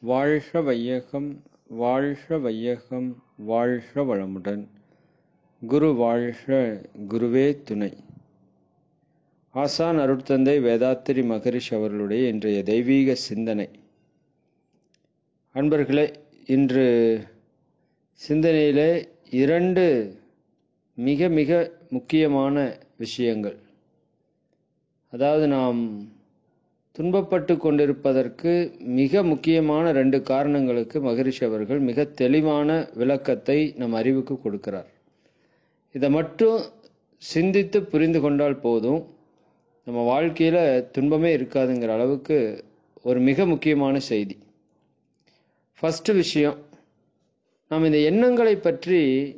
வாழ்க வையகம் வாழ்க வையகம் வாழ்க வளமுடன் குரு வாழ்க குருவே துணை ஆசான் அருட்தந்தை வேதாத்திரி மகரிஷ் அவர்களுடைய இன்றைய தெய்வீக சிந்தனை அன்பர்களே இன்று சிந்தனையிலே இரண்டு மிக மிக முக்கியமான விஷயங்கள் அதாவது நாம் துன்பப்பட்டு கொண்டிருப்பதற்கு மிக முக்கியமான ரெண்டு காரணங்களுக்கு மகரிஷி அவர்கள் மிக தெளிவான விளக்கத்தை நம் அறிவுக்கு கொடுக்கிறார் இதை மட்டும் சிந்தித்து புரிந்து கொண்டால் போதும் நம்ம வாழ்க்கையில் துன்பமே இருக்காதுங்கிற அளவுக்கு ஒரு மிக முக்கியமான செய்தி ஃபஸ்ட்டு விஷயம் நாம் இந்த எண்ணங்களை பற்றி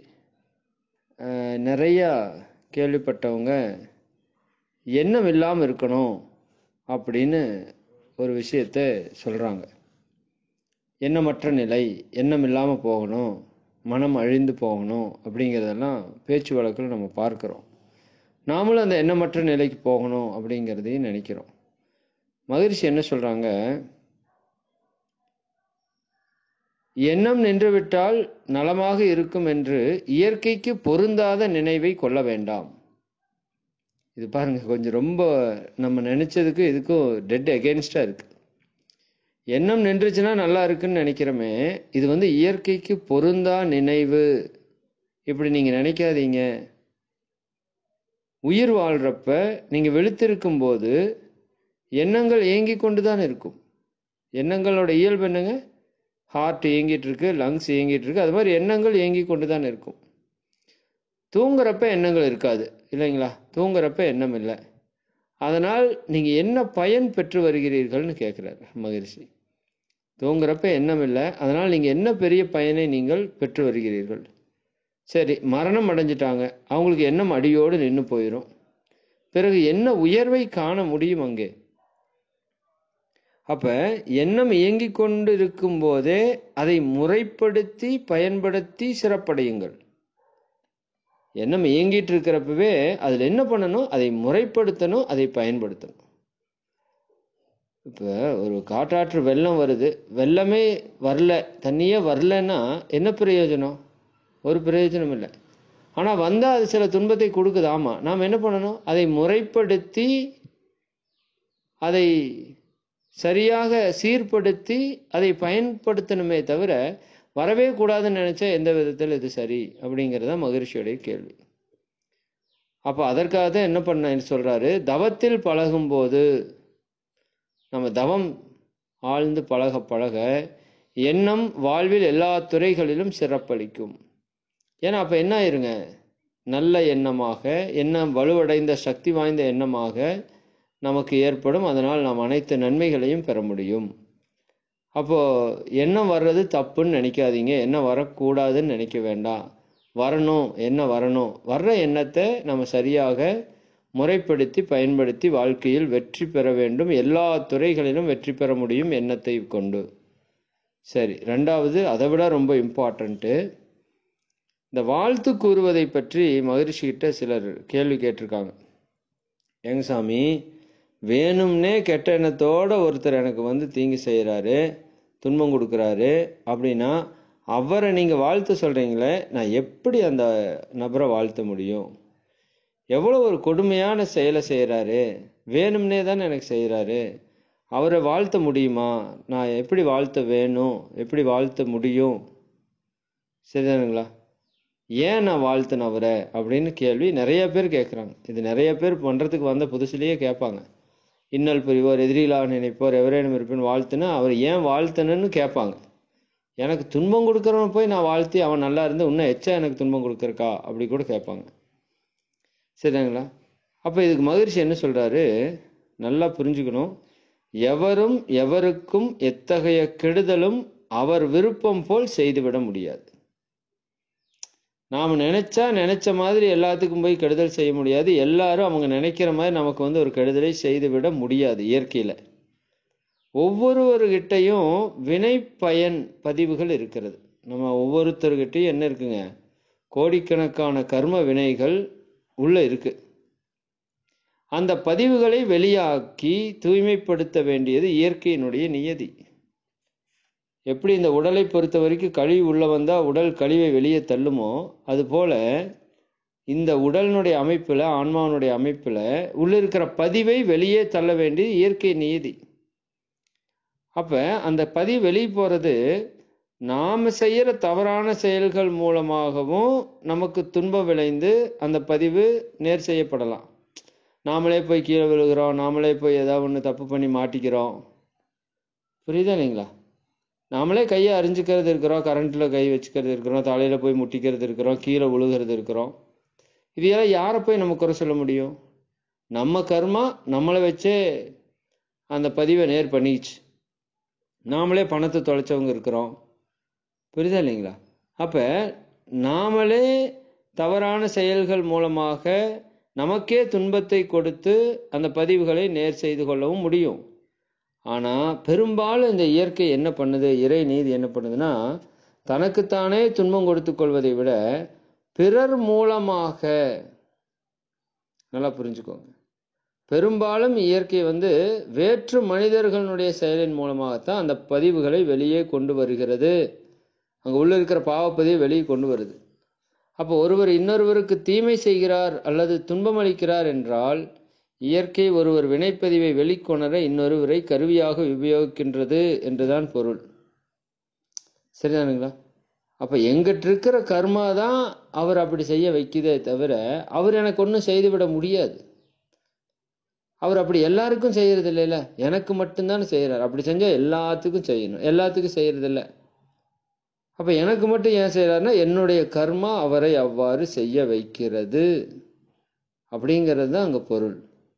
நிறையா கேள்விப்பட்டவங்க எண்ணம் இல்லாமல் இருக்கணும் அப்படின்னு ஒரு விஷயத்த சொல்கிறாங்க எண்ணமற்ற நிலை எண்ணம் இல்லாமல் போகணும் மனம் அழிந்து போகணும் அப்படிங்கிறதெல்லாம் பேச்சு வழக்கில் நம்ம பார்க்குறோம் நாமளும் அந்த எண்ணமற்ற நிலைக்கு போகணும் அப்படிங்கிறதையும் நினைக்கிறோம் மகிழ்ச்சி என்ன சொல்கிறாங்க எண்ணம் நின்றுவிட்டால் நலமாக இருக்கும் என்று இயற்கைக்கு பொருந்தாத நினைவை கொள்ள வேண்டாம் இது பாருங்க கொஞ்சம் ரொம்ப நம்ம நினைச்சதுக்கு இதுக்கும் டெட் அகேன்ஸ்டா இருக்கு எண்ணம் நின்றுச்சுன்னா நல்லா இருக்குன்னு நினைக்கிறோமே இது வந்து இயற்கைக்கு பொருந்தா நினைவு இப்படி நீங்க நினைக்காதீங்க உயிர் வாழ்றப்ப நீங்க வெளுத்திருக்கும் போது எண்ணங்கள் இயங்கி கொண்டு தான் இருக்கும் எண்ணங்களோட இயல்பு என்னங்க ஹார்ட் இயங்கிட்டு இருக்கு லங்ஸ் இயங்கிட்டு இருக்கு அது மாதிரி எண்ணங்கள் இயங்கி கொண்டு தான் இருக்கும் தூங்குறப்ப எண்ணங்கள் இருக்காது இல்லைங்களா தூங்குறப்ப எண்ணம் இல்லை அதனால் நீங்கள் என்ன பயன் பெற்று வருகிறீர்கள்னு கேட்குறாரு மகிழ்ச்சி தூங்குறப்ப எண்ணம் இல்லை அதனால் நீங்கள் என்ன பெரிய பயனை நீங்கள் பெற்று வருகிறீர்கள் சரி மரணம் அடைஞ்சிட்டாங்க அவங்களுக்கு எண்ணம் அடியோடு நின்று போயிடும் பிறகு என்ன உயர்வை காண முடியும் அங்கே அப்ப எண்ணம் இயங்கி கொண்டு இருக்கும் போதே அதை முறைப்படுத்தி பயன்படுத்தி சிறப்படையுங்கள் எண்ணம் இயங்கிட்டு இருக்கிறப்பவே அதில் என்ன பண்ணணும் அதை முறைப்படுத்தணும் அதை பயன்படுத்தணும் இப்போ ஒரு காட்டாற்று வெள்ளம் வருது வெள்ளமே வரல தண்ணியே வரலன்னா என்ன பிரயோஜனம் ஒரு பிரயோஜனம் இல்லை ஆனால் வந்தால் அது சில துன்பத்தை கொடுக்குது ஆமாம் நாம் என்ன பண்ணணும் அதை முறைப்படுத்தி அதை சரியாக சீர்படுத்தி அதை பயன்படுத்தணுமே தவிர வரவே கூடாதுன்னு நினைச்சா எந்த விதத்தில் இது சரி அப்படிங்கிறத மகிழ்ச்சியுடைய கேள்வி அப்போ அதற்காக தான் என்ன பண்ண சொல்றாரு தவத்தில் பழகும் போது நம்ம தவம் ஆழ்ந்து பழக பழக எண்ணம் வாழ்வில் எல்லா துறைகளிலும் சிறப்பளிக்கும் ஏன்னா அப்போ என்ன ஆயிருங்க நல்ல எண்ணமாக எண்ணம் வலுவடைந்த சக்தி வாய்ந்த எண்ணமாக நமக்கு ஏற்படும் அதனால் நாம் அனைத்து நன்மைகளையும் பெற முடியும் அப்போ எண்ணம் வர்றது தப்புன்னு நினைக்காதீங்க என்ன வரக்கூடாதுன்னு நினைக்க வேண்டாம் வரணும் என்ன வரணும் வர்ற எண்ணத்தை நம்ம சரியாக முறைப்படுத்தி பயன்படுத்தி வாழ்க்கையில் வெற்றி பெற வேண்டும் எல்லா துறைகளிலும் வெற்றி பெற முடியும் எண்ணத்தை கொண்டு சரி ரெண்டாவது அதை விட ரொம்ப இம்பார்ட்டண்ட்டு இந்த வாழ்த்து கூறுவதை பற்றி மகிழ்ச்சி கிட்ட சிலர் கேள்வி கேட்டிருக்காங்க எங்க சாமி வேணும்னே கெட்ட எண்ணத்தோட ஒருத்தர் எனக்கு வந்து தீங்கு செய்கிறாரு துன்பம் கொடுக்குறாரு அப்படின்னா அவரை நீங்கள் வாழ்த்து சொல்கிறீங்களே நான் எப்படி அந்த நபரை வாழ்த்த முடியும் எவ்வளோ ஒரு கொடுமையான செயலை செய்கிறாரு வேணும்னே தானே எனக்கு செய்கிறாரு அவரை வாழ்த்த முடியுமா நான் எப்படி வாழ்த்த வேணும் எப்படி வாழ்த்த முடியும் சரிதானுங்களா ஏன் நான் வாழ்த்தின அவரை அப்படின்னு கேள்வி நிறைய பேர் கேட்குறாங்க இது நிறைய பேர் பண்ணுறதுக்கு வந்த புதுசுலேயே கேட்பாங்க இன்னல் புரிவோர் எதிரிலாக நினைப்போர் எவரேனும் இருப்பின் வாழ்த்துனா அவர் ஏன் வாழ்த்தணுன்னு கேட்பாங்க எனக்கு துன்பம் கொடுக்குறவன் போய் நான் வாழ்த்தி அவன் நல்லா இருந்து இன்னும் எச்சா எனக்கு துன்பம் கொடுக்குறக்கா அப்படி கூட கேட்பாங்க சரிங்களா அப்போ இதுக்கு மகிழ்ச்சி என்ன சொல்கிறாரு நல்லா புரிஞ்சுக்கணும் எவரும் எவருக்கும் எத்தகைய கெடுதலும் அவர் விருப்பம் போல் செய்துவிட முடியாது நாம் நினைச்சா நினைச்ச மாதிரி எல்லாத்துக்கும் போய் கெடுதல் செய்ய முடியாது எல்லாரும் அவங்க நினைக்கிற மாதிரி நமக்கு வந்து ஒரு கெடுதலை செய்துவிட முடியாது இயற்கையில் ஒவ்வொருவர்கிட்டையும் வினை பயன் பதிவுகள் இருக்கிறது நம்ம ஒவ்வொருத்தர்கிட்டையும் என்ன இருக்குங்க கோடிக்கணக்கான கர்ம வினைகள் உள்ள இருக்கு அந்த பதிவுகளை வெளியாக்கி தூய்மைப்படுத்த வேண்டியது இயற்கையினுடைய நியதி எப்படி இந்த உடலை பொறுத்த வரைக்கும் கழிவு உள்ள வந்தா உடல் கழிவை வெளியே தள்ளுமோ அதுபோல இந்த உடலினுடைய அமைப்புல ஆன்மாவினுடைய அமைப்புல உள்ள இருக்கிற பதிவை வெளியே தள்ள வேண்டியது இயற்கை நீதி அப்ப அந்த பதிவு வெளியே போறது நாம செய்யற தவறான செயல்கள் மூலமாகவும் நமக்கு துன்பம் விளைந்து அந்த பதிவு நேர் செய்யப்படலாம் நாமளே போய் கீழே விழுகிறோம் நாமளே போய் ஏதாவது ஒன்று தப்பு பண்ணி மாட்டிக்கிறோம் புரியுதா இல்லைங்களா நாமளே கையை அரிஞ்சுக்கிறது இருக்கிறோம் கரண்ட்டில் கை வச்சுக்கிறது இருக்கிறோம் தலையில் போய் முட்டிக்கிறது இருக்கிறோம் கீழே விழுகிறது இருக்கிறோம் இதையெல்லாம் யாரை போய் நம்ம குறை சொல்ல முடியும் நம்ம கர்மா நம்மளை வச்சே அந்த பதிவை நேர் பண்ணிக்கிச்சு நாமளே பணத்தை தொலைச்சவங்க இருக்கிறோம் புரியுதா இல்லைங்களா அப்போ நாமளே தவறான செயல்கள் மூலமாக நமக்கே துன்பத்தை கொடுத்து அந்த பதிவுகளை நேர் செய்து கொள்ளவும் முடியும் ஆனால் பெரும்பாலும் இந்த இயற்கை என்ன பண்ணுது இறை நீதி என்ன பண்ணுதுன்னா தனக்குத்தானே துன்பம் கொடுத்து கொள்வதை விட பிறர் மூலமாக நல்லா புரிஞ்சுக்கோங்க பெரும்பாலும் இயற்கை வந்து வேற்று மனிதர்களுடைய செயலின் மூலமாகத்தான் அந்த பதிவுகளை வெளியே கொண்டு வருகிறது அங்கே உள்ள இருக்கிற பாவப்பதிவை வெளியே கொண்டு வருது அப்போ ஒருவர் இன்னொருவருக்கு தீமை செய்கிறார் அல்லது துன்பம் அளிக்கிறார் என்றால் இயற்கை ஒருவர் வினைப்பதிவை வெளிக்கொணர இன்னொருவரை கருவியாக உபயோகிக்கின்றது என்றுதான் பொருள் சரிதானுங்களா அப்ப எங்கிட்ட இருக்கிற கர்மா தான் அவர் அப்படி செய்ய வைக்குதே தவிர அவர் எனக்கு ஒன்றும் செய்துவிட முடியாது அவர் அப்படி எல்லாருக்கும் செய்யறது இல்லைல்ல எனக்கு மட்டும்தான் செய்யறாரு அப்படி செஞ்சா எல்லாத்துக்கும் செய்யணும் எல்லாத்துக்கும் செய்யறது இல்லை அப்ப எனக்கு மட்டும் ஏன் செய்யறாருன்னா என்னுடைய கர்மா அவரை அவ்வாறு செய்ய வைக்கிறது அப்படிங்கிறது தான் அங்க பொருள்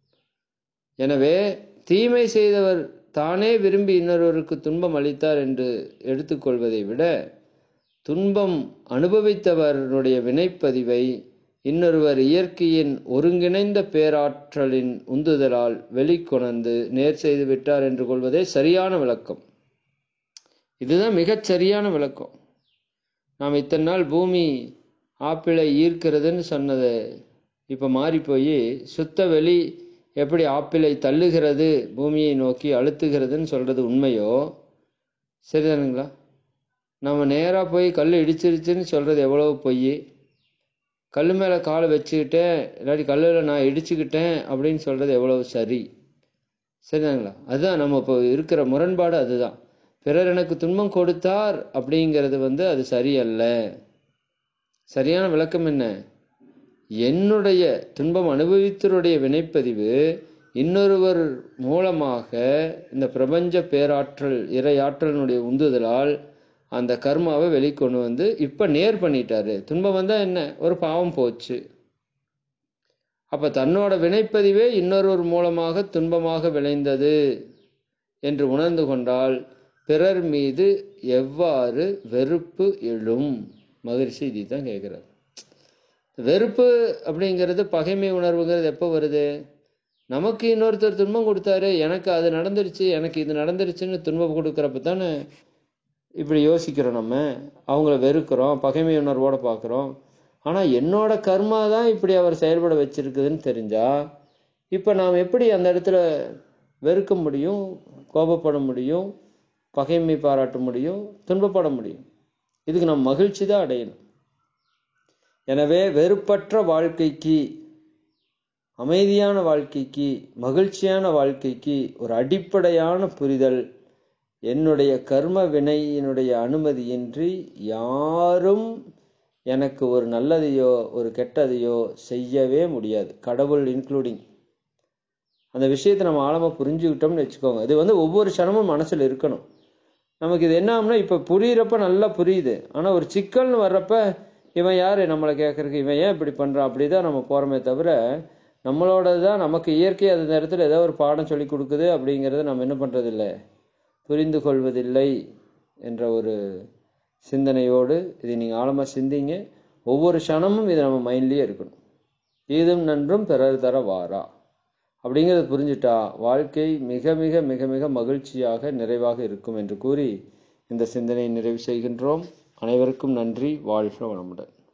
எனவே தீமை செய்தவர் தானே விரும்பி இன்னொருவருக்கு துன்பம் அளித்தார் என்று எடுத்துக்கொள்வதை விட துன்பம் அனுபவித்தவருடைய வினைப்பதிவை இன்னொருவர் இயற்கையின் ஒருங்கிணைந்த பேராற்றலின் உந்துதலால் வெளிக்கொணர்ந்து நேர் செய்து விட்டார் என்று கொள்வதே சரியான விளக்கம் இதுதான் மிகச் சரியான விளக்கம் நாம் இத்தனை நாள் பூமி ஆப்பிளை ஈர்க்கிறதுன்னு சொன்னது இப்போ மாறி போய் சுத்த வெளி எப்படி ஆப்பிளை தள்ளுகிறது பூமியை நோக்கி அழுத்துகிறதுன்னு சொல்றது உண்மையோ சரிதானுங்களா நம்ம நேராக போய் கல் இடிச்சிருச்சுன்னு சொல்றது எவ்வளவு பொய் கல் மேலே காலை வச்சுக்கிட்டேன் இல்லாட்டி கல்லில் நான் இடிச்சுக்கிட்டேன் அப்படின்னு சொல்றது எவ்வளவு சரி சரிதானுங்களா அதுதான் நம்ம இப்போ இருக்கிற முரண்பாடு அதுதான் பிறர் எனக்கு துன்பம் கொடுத்தார் அப்படிங்கிறது வந்து அது சரியல்ல சரியான விளக்கம் என்ன என்னுடைய துன்பம் அனுபவித்தருடைய வினைப்பதிவு இன்னொருவர் மூலமாக இந்த பிரபஞ்ச பேராற்றல் இறையாற்றலினுடைய உந்துதலால் அந்த கர்மாவை வெளிக்கொண்டு வந்து இப்ப நேர் பண்ணிட்டாரு துன்பம் வந்தா என்ன ஒரு பாவம் போச்சு அப்ப தன்னோட வினைப்பதிவே இன்னொருவர் மூலமாக துன்பமாக விளைந்தது என்று உணர்ந்து கொண்டால் பிறர் மீது எவ்வாறு வெறுப்பு எழும் மகிழ்ச்சி இதை தான் கேட்கிறார் வெறுப்பு அப்படிங்கிறது பகைமை உணர்வுங்கிறது எப்போ வருது நமக்கு இன்னொருத்தர் துன்பம் கொடுத்தாரு எனக்கு அது நடந்துருச்சு எனக்கு இது நடந்துருச்சுன்னு துன்பம் கொடுக்குறப்ப தானே இப்படி யோசிக்கிறோம் நம்ம அவங்கள வெறுக்கிறோம் பகைமை உணர்வோட பார்க்குறோம் ஆனால் என்னோட கர்மா தான் இப்படி அவர் செயல்பட வச்சிருக்குதுன்னு தெரிஞ்சா இப்போ நாம் எப்படி அந்த இடத்துல வெறுக்க முடியும் கோபப்பட முடியும் பகைமை பாராட்ட முடியும் துன்பப்பட முடியும் இதுக்கு நம்ம மகிழ்ச்சி தான் அடையணும் எனவே வெறுப்பற்ற வாழ்க்கைக்கு அமைதியான வாழ்க்கைக்கு மகிழ்ச்சியான வாழ்க்கைக்கு ஒரு அடிப்படையான புரிதல் என்னுடைய கர்ம வினையினுடைய அனுமதியின்றி யாரும் எனக்கு ஒரு நல்லதையோ ஒரு கெட்டதையோ செய்யவே முடியாது கடவுள் இன்க்ளூடிங் அந்த விஷயத்தை நம்ம ஆழமாக புரிஞ்சுக்கிட்டோம்னு வச்சுக்கோங்க இது வந்து ஒவ்வொரு க்ஷணமும் மனசில் இருக்கணும் நமக்கு இது என்ன ஆகும்னா இப்போ புரியிறப்ப நல்லா புரியுது ஆனால் ஒரு சிக்கல்னு வர்றப்ப இவன் யார் நம்மளை கேட்கறதுக்கு இவன் ஏன் இப்படி பண்ணுறான் அப்படி தான் நம்ம போகிறோமே தவிர நம்மளோட தான் நமக்கு இயற்கை அந்த நேரத்தில் ஏதோ ஒரு பாடம் சொல்லி கொடுக்குது அப்படிங்கிறத நம்ம என்ன பண்ணுறதில்லை புரிந்து கொள்வதில்லை என்ற ஒரு சிந்தனையோடு இதை நீங்கள் ஆழமாக சிந்திங்க ஒவ்வொரு க்ஷணமும் இது நம்ம மைண்ட்லேயே இருக்கணும் ஏதும் நன்றும் பிறர் தர வாரா அப்படிங்கிறத புரிஞ்சுட்டா வாழ்க்கை மிக மிக மிக மிக மகிழ்ச்சியாக நிறைவாக இருக்கும் என்று கூறி இந்த சிந்தனையை நிறைவு செய்கின்றோம் அனைவருக்கும் நன்றி வாழ்க வளமுடன்